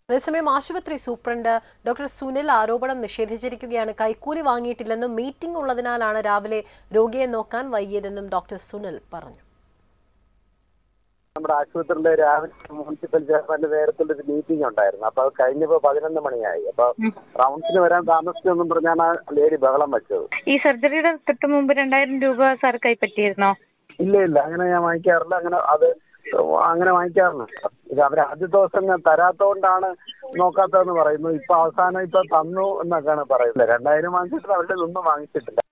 അതേസമയം ആശുപത്രി superintendent doctor Sunil ആരോപണം നിഷേധിച്ചിരിക്കുകയാണ് കൈക്കൂലി വാങ്ങിയിട്ടില്ലെന്നും മീറ്റിംഗ് ഉള്ളതിനാലാണ് രാവിലെ രോഗിയെ നോക്കാൻ വൈകിയതെന്നും ഡോക്ടർ സുനിൽ പറഞ്ഞു നമ്മുടെ ആശുപത്രിയിലെ രാവിലെ മുനിസിപ്പൽ ചെയർമാന്റെ നേരത്തുള്ള ഒരു മീറ്റിംഗ് ഉണ്ടായിരുന്നു അപ്പൊ അത് കഴിഞ്ഞപ്പോ പതിനൊന്ന് മണിയായി അപ്പൊ റൗണ്ട്സിന് വരാൻ താമസിച്ചെന്നും പറഞ്ഞാണ് ആ ലേഡി ബഹളം വെച്ചത് ഈ സർജറിയുടെ തൊട്ട് മുമ്പ് രണ്ടായിരം രൂപ സാർ കൈപ്പറ്റിയിരുന്നോ ഇല്ല ഇല്ല അങ്ങനെ ഞാൻ വാങ്ങിക്കാറില്ല അങ്ങനെ അത് അങ്ങനെ വാങ്ങിക്കാറില്ല ഇത് അവർ ആദ്യ ദിവസം ഞാൻ തരാത്തോണ്ടാണ് നോക്കാത്തതെന്ന് പറയുന്നു ഇപ്പൊ അവസാനം ഇപ്പൊ തന്നു എന്നൊക്കെയാണ് പറയുന്നത് രണ്ടായിരം വാങ്ങിച്ചിട്ട് അവരുടെ ഒന്നും വാങ്ങിച്ചിട്ടില്ല